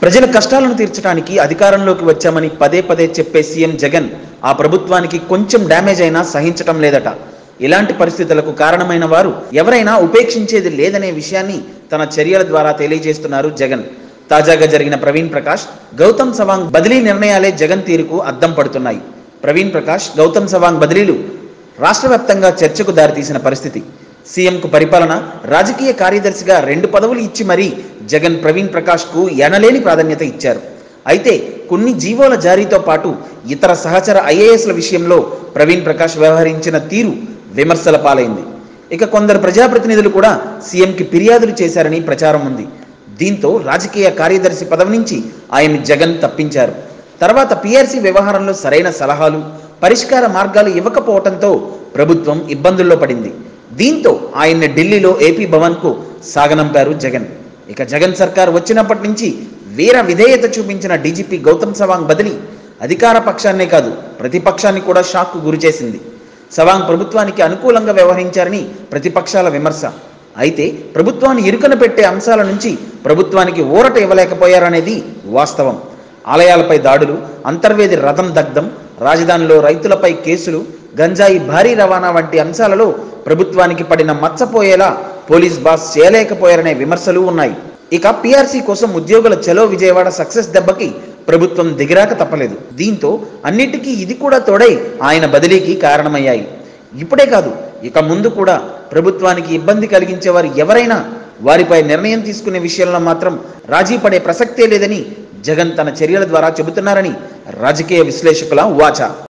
ప్రజల కష్టాలను తీర్చడానికి అధికారంలోకి వచ్చామని పదే పదే చెప్పే సీఎం జగన్ ఆ ప్రభుత్వానికి కొంచెం డ్యామేజ్ అయినా సహించటం లేదట ఇలాంటి పరిస్థితులకు కారణమైన వారు ఎవరైనా ఉపేక్షించేది లేదనే విషయాన్ని తన చర్యల ద్వారా తెలియజేస్తున్నారు జగన్ తాజాగా జరిగిన ప్రవీణ్ ప్రకాష్ గౌతమ్ సవాంగ్ బదిలీ నిర్ణయాలే జగన్ తీరుకు అద్దం పడుతున్నాయి ప్రవీణ్ ప్రకాష్ గౌతమ్ సవాంగ్ బదిలీలు రాష్ట్ర వ్యాప్తంగా చర్చకు దారితీసిన పరిస్థితి సీఎంకు పరిపాలన రాజకీయ కార్యదర్శిగా రెండు పదవులు ఇచ్చి మరీ జగన్ ప్రవీణ్ ప్రకాష్కు ఎనలేని ప్రాధాన్యత ఇచ్చారు అయితే కొన్ని జీవోల జారీతో పాటు ఇతర సహచర ఐఏఎస్ల విషయంలో ప్రవీణ్ ప్రకాష్ వ్యవహరించిన తీరు విమర్శల పాలైంది ఇక కొందరు ప్రజాప్రతినిధులు కూడా సీఎంకి ఫిర్యాదులు చేశారని ప్రచారం ఉంది దీంతో రాజకీయ కార్యదర్శి పదవి నుంచి ఆయన జగన్ తప్పించారు తర్వాత పీఆర్సీ వ్యవహారంలో సరైన సలహాలు పరిష్కార మార్గాలు ఇవ్వకపోవడంతో ప్రభుత్వం ఇబ్బందుల్లో పడింది దీంతో ఆయన్ని ఢిల్లీలో ఏపీ భవన్కు సాగనంపారు జగన్ ఇక జగన్ సర్కార్ వచ్చినప్పటి నుంచి వీర విధేయత చూపించిన డీజీపీ గౌతమ్ సవాంగ్ బదిలీ అధికార పక్షాన్నే కాదు ప్రతిపక్షాన్ని కూడా షాక్కు గురిచేసింది సవాంగ్ ప్రభుత్వానికి అనుకూలంగా వ్యవహరించారని ప్రతిపక్షాల విమర్శ అయితే ప్రభుత్వాన్ని ఇరుకన పెట్టే అంశాల నుంచి ప్రభుత్వానికి ఊరట ఇవ్వలేకపోయారనేది వాస్తవం ఆలయాలపై దాడులు అంతర్వేది రథం దగ్ధం రాజధానిలో రైతులపై కేసులు గంజాయి భారీ రవాణా వంటి అంశాలలో ప్రభుత్వానికి పడిన మచ్చపోయేలా పోలీస్ బాస్ చేయలేకపోయారనే విమర్శలు ఉన్నాయి ఇక పీఆర్సీ కోసం ఉద్యోగుల చలో విజయవాడ సక్సెస్ దెబ్బకి ప్రభుత్వం దిగిరాక తప్పలేదు దీంతో అన్నిటికీ ఇది కూడా తోడై ఆయన బదిలీకి కారణమయ్యాయి ఇప్పుడే కాదు ఇక ముందు కూడా ప్రభుత్వానికి ఇబ్బంది కలిగించే వారు ఎవరైనా వారిపై నిర్ణయం తీసుకునే విషయంలో మాత్రం రాజీ పడే ప్రసక్తే లేదని జగన్ తన చర్యల ద్వారా చెబుతున్నారని రాజకీయ విశ్లేషకుల వాచ